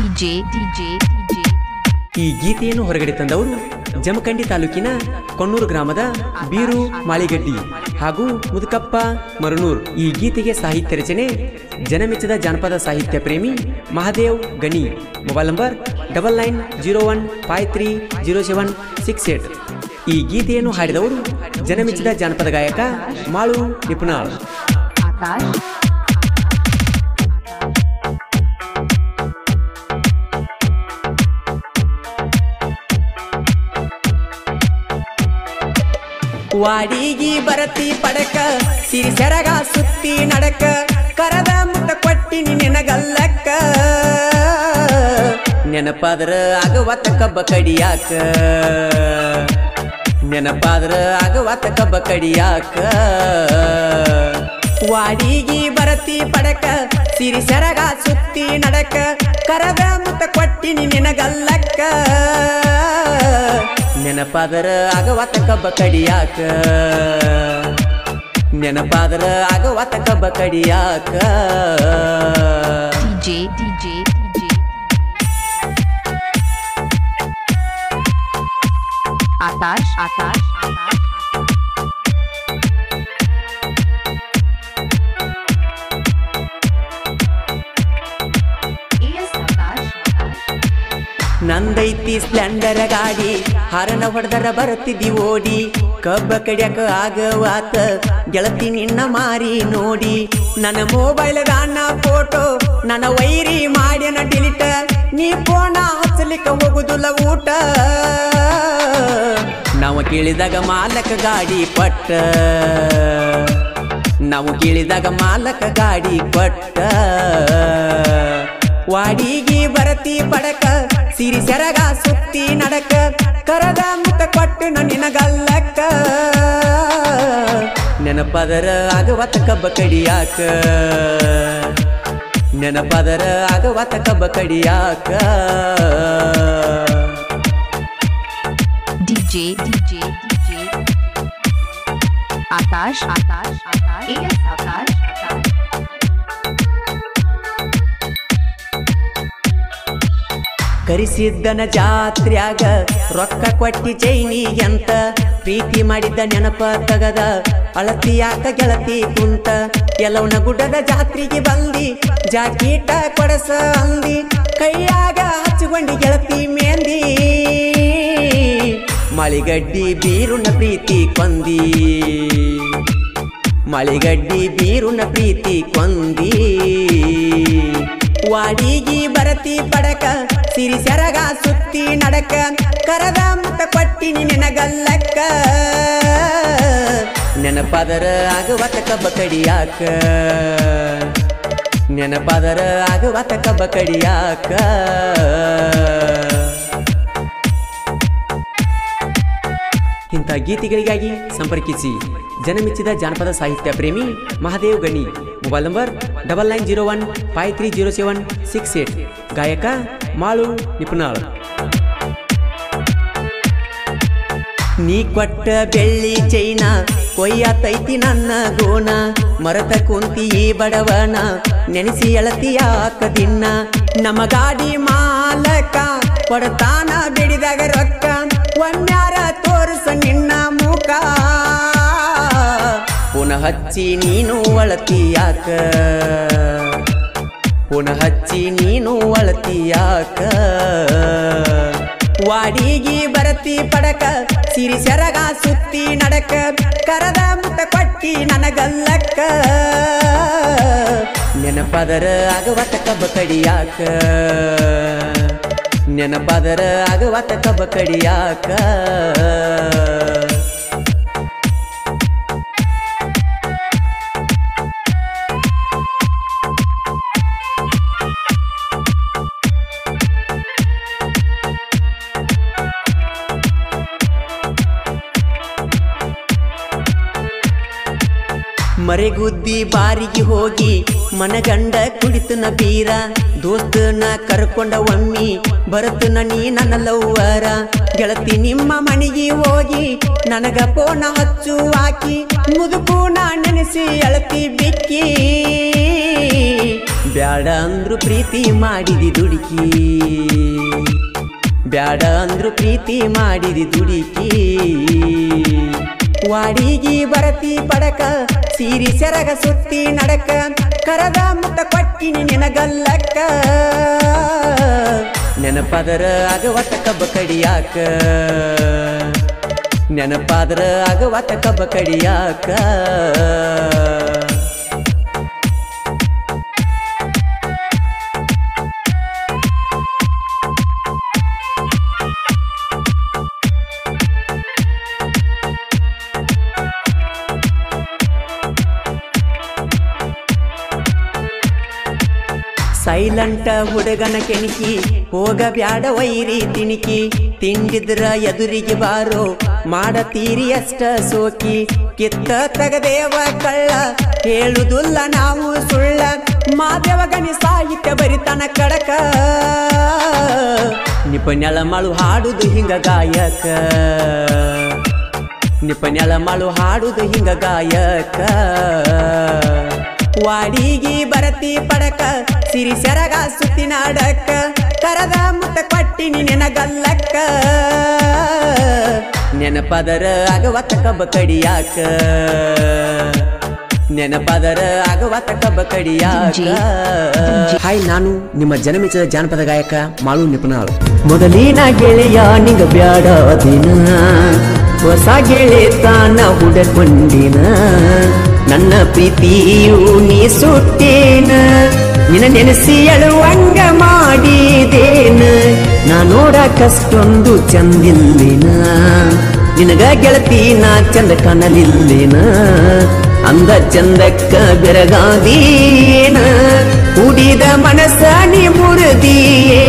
DJ, DJ, DJ. ಈ ಗೀತೆಯನ್ನು ಹೊರಗಡೆ ತಂದವರು ಜಮಖಂಡಿ ತಾಲೂಕಿನ ಕೊಣ್ಣೂರು ಗ್ರಾಮದ ಬೀರು ಮಾಳಿಗಡ್ಡಿ ಹಾಗೂ ಮುದುಕಪ್ಪ ಮರನೂರ್ ಈ ಗೀತೆಗೆ ಸಾಹಿತ್ಯ ರಚನೆ ಜನಮೆಚ್ಚದ ಜಾನಪದ ಸಾಹಿತ್ಯ ಪ್ರೇಮಿ Mahadev Gani mobile number double nine zero one five three zero seven six eight ಈ ಗೀತೆಯನ್ನು ಹಾಡಿದವರು ಜನಮೆಚ್ಚದ ಜಾನಪದ ಗಾಯಕ ಮಾಳು ನಿಪುಣಾಳ್ Akash. ವಾಡಿಗಿ ಬರತಿ ಪಡಕ ಸಿರಿ ಸೆರಗ ಸುತ್ತಿ ನಡಕ ಕರದ ಮುತ್ತ ಕೊಟ್ಟಿನಿ ನಿನಗಲ್ಲಕ್ಕ ನೆನಪಾದ್ರ ಆಗವತ್ತ ಕಬ್ಬ ಕಡಿಯಾಕ ನೆನಪಾದ್ರ ಆಗವತ್ತ ಕಬ್ಬ ಕಡಿಯಾಕ ವಾಡಿಗಿ ಬರತಿ ಪಡಕ ಸಿರಿ ಸೆರಗ ಸುತ್ತಿ ನಡಕ ಕರದ ಮುತ್ತ ಕೊಟ್ಟಿನಿ ನಿನಗಲ್ಲಕ್ಕ ನೆನಪಾದರ ಆಗವತ್ತ ಕಬ್ಬ ಕಡಿಯಾಕ ನೆನಪಾದರ ಆಗವತ್ತ ಕಬ್ಬ ಕಡಿಯಾಕ DJ, DJ, DJ. Akash, Akash, Akash. Yes, Akash, Akash. ನಂದೈತಿ ಸ್ಪ್ಲೆಂಡರ್ ಗಾಡಿ ಹರನ ಹೊಡೆದರ ಬರುತ್ತಿದ್ದಿ ಓಡಿ ಕಬ್ಬ ಕಡಿಯಕ ಆಗವಾತ ಗೆಳತಿ ನಿನ್ನ ಮಾರಿ ನೋಡಿ ನನ್ನ ಮೊಬೈಲ್ ದಾನ ಫೋಟೋ ನನ್ನ ವೈರಿ ಮಾಡ್ಯನ ಡಿಲಿಟ ನೀ ಫೋನ ಹಚ್ಚಲಿಕ್ಕ ಹೋಗುದಿಲ್ಲ ಊಟ ನಾವು ಕೇಳಿದಾಗ ಮಾಲಕ ಗಾಡಿ ಪಟ್ಟ ನಾವು ಕೇಳಿದಾಗ ಮಾಲಕ ಗಾಡಿ ಕೊಟ್ಟ ವಾಡಿಗಿ ಬರತಿ ಪಡಕ ಸಿರಿ ಸೆರಗ ಸುತ್ತಿ ನಡಕ ಕರದ ಮುತ್ತ ಕೊಟ್ಟು ನಿನಗಲ್ಲಕ್ಕ ನೆನಪದರ ಆಗವತ್ತ ಕಬ್ಬ ಕಡಿಯಾಕ ನೆನಪದರ ಆಗವತ್ತ ಕಬ್ಬ ಕಡಿಯಾಕ DJ, DJ, DJ. Akash, Akash, Akash. Yes, Akash, Akash. ಕರಿಸಿದ್ದನ ಜಾತ್ರ್ಯಾಗ ರೊಕ್ಕ ಕೊಟ್ಟಿ ಚೈನಿ ಅಂತ ಪ್ರೀತಿ ಮಾಡಿದ್ದ ನೆನಪ ತಗದ ಅಳತಿಯಾಕ ಗೆಳತಿ ಕುಂತ ಎಲ್ಲವನ ಗುಡ್ಡದ ಜಾತ್ರೆಗೆ ಬಂದಿ ಜಾಕೀಟ ಕೊಡಸ ಅಂದಿ ಕೈಯಾಗ ಹಚ್ಕೊಂಡಿ ಗೆಳತಿ ಮೇಂದಿ ಮಳಿಗಡ್ಡಿ ಬೀರುನ ಪ್ರೀತಿ ಕೊಂದಿ ಮಳಿಗಡ್ಡಿ ಬೀರುನ ಪ್ರೀತಿ ಕೊಂದಿ ವಾಡಿಗಿ ಬರತಿ ಪಡಕ ಸಿರಿ ಸೆರಗ ಸುತ್ತಿ ನಡಕ ಕರದ ಮುತ್ತ ಕೊಟ್ಟಿನಿ ನಿನಗಲ್ಲಕ್ಕ ನೆನಪಾದರ ಆಗವತ್ತ ಕಬ್ಬ ಕಡಿಯಾಕ ನೆನಪಾದರ ಆಗವತ್ತ ಕಬ್ಬ ಕಡಿಯಾಕ ಇಂಥ ಗೀತೆಗಳಿಗಾಗಿ ಸಂಪರ್ಕಿಸಿ ಜನಮೆಚ್ಚಿದ ಜಾನಪದ ಸಾಹಿತ್ಯ ಪ್ರೇಮಿ Mahadev Gani mobile number double nine zero one five three zero seven six eight ಗಾಯಕ ಮಾಳು ನಿಪುಣಾಳ್ ನೀ ಕೊಟ್ಟ ಬೆಳ್ಳಿ ಚೈನ ಕೊಯ್ಯಾತೈತಿ ನನ್ನ ಗೋಣ ಮರತ ಕುಂತಿ ಈ ಬಡವನ ನೆನೆಸಿ ಎಳತಿಯಾಕ ದಿನ್ನ ನಮ್ಮ ಗಾಡಿ ಮಾಲಕ ಕೊಡತಾನ ಬೆಡಿದಾಗ ರೊಕ್ಕ ಒಮ್ಯಾರ ತೋರಿಸ ನಿನ್ನ ಮುಖ ಪುನಃ ಹಚ್ಚಿ ನೀನು ಅಳತಿಯಾಕ ಪುನಃ ಹಚ್ಚಿ ನೀನು ಅಳತಿಯಾಕ ವಾಡಿಗಿ ಬರತಿ ಪಡಕ ಸಿರಿ ಸೆರಗ ಸುತ್ತಿ ನಡಕ ಕರದ ಮುತ್ತ ಕೊಟ್ಟಿ ನನಗಲ್ಲಕ್ಕ ನೆನಪದರ ಆಗವತ್ತ ಕಬ್ಬ ಕಡಿಯಾಕ ನೆನಪದರ ಆಗವತ್ತ ಕಬ್ಬ ಕಡಿಯಾಕ ಮರೆಗುದ್ದಿ ಬಾರಿಗೆ ಹೋಗಿ ಮನಗಂಡ ಕುಡಿತನ ಬೀರ ದೋಸ್ತನ ಕರ್ಕೊಂಡ ಒಮ್ಮಿ ಬರತನ ನೀ ನನ್ನ ಲವ್ವರ ಗೆಳತಿ ನಿಮ್ಮ ಮನೆಗೆ ಹೋಗಿ ನನಗ ಪೋನ ಹಚ್ಚು ಹಾಕಿ ಮುದುಕು ನಾ ನೆನೆಸಿ ಅಳತಿ ಬಿಕ್ಕಿ ಬ್ಯಾಡ ಅಂದ್ರು ಪ್ರೀತಿ ಮಾಡಿದಿ ದುಡುಕಿ ಬ್ಯಾಡ ಅಂದ್ರು ಪ್ರೀತಿ ಮಾಡಿದಿ ದುಡುಕಿ ವಾಡಿಗಿ ಬರತಿ ಪಡಕ ಸೀರಿ ಸೆರಗ ಸುತ್ತಿ ನಡಕ ಕರದ ಮುತ್ತ ಕೊಟ್ಟಿನಿ ನಿನಗಲ್ಲಕ್ಕ ನೆನಪದರ ಆಗವತ್ತ ಕಬ್ಬ ಕಡಿಯಾಕ ನೆನಪಾದ್ರ ಆಗವತ್ತ ಕಬ್ಬ ಕಡಿಯಾಕ ಸೈಲೆಂಟ ಹುಡುಗನ ಕೆಣಕಿ ಹೋಗ ಬ್ಯಾಡ ವೈರಿ ತಿಣಿಕಿ ತಿಂಡಿದ್ರ ಎದುರಿಗೆ ಬಾರೋ ಮಾಡತೀರಿ ಅಷ್ಟ ಸೋಕಿ ಕಿತ್ತ ತಗದೇವ ಕಳ್ಳ ಹೇಳುದಿಲ್ಲ ನಾವು ಸುಳ್ಳ ಮಾದೇವ ಗಣಿ ಸಾಹಿತ್ಯ ಬರಿತನ ಕಡಕ ನಿಪನ್ಯಳ ಮಾಳು ಹಾಡುದು ಹಿಂಗ ಗಾಯಕ ನಿಪನ್ಯಳ ಮಾಳು ಹಾಡುದು ಹಿಂಗ ಗಾಯಕ ವಾಡಿಗಿ ಬರತಿ ಪಡಕ ಸಿರಿ ಸೆರಗ ಸುತ್ತಿ ನಾಡಕ ಕರದ ಮುತ್ತ ಕೊಟ್ಟಿನಿ ನೆನಗಲ್ಲಕ್ಕ ನೆನಪದರ ಆಗವತ್ತ ಕಬ್ಬ ಕಡಿಯಾಕ ನೆನಪದರ ಆಗವತ್ತ ಕಬ್ಬ ಕಡಿಯಾಕ ಹಾಯ್ ನಾನು ನಿಮ್ಮ ಜನಮೆಚ್ಚದ ಜಾನಪದ ಗಾಯಕ ಮಾಳು ನಿಪುಣಾಳು ಮೊದಲಿನ ಗೆಳೆಯ ನಿಂಗ ಬ್ಯಾಡ ದಿನ ಹೊಸ ಗೆಳೆತಾನ ಹುಡಕೊಂಡಿನ ನನ್ನ ಪ್ರೀತಿಯು ನೀ ಸುಟ್ಟೇನ ನಿನ್ನ ನೆನೆಸಿ ಅಳುವಂಗ ಮಾಡಿದೇನ ನಾ ನೋಡಕಷ್ಟೊಂದು ಚಂದಿಲ್ಲಿನ ನಿನಗ ಗೆಳತಿ ನಾ ಚಂದ ಕಾಣಲಿಲ್ಲೇನ ಅಂದ ಚಂದಕ್ಕ ಬೆರಗಾದೀನ ಕುಡಿದ ಮನಸ್ಸ ನೀ ಮುರಿದಿಯೇನ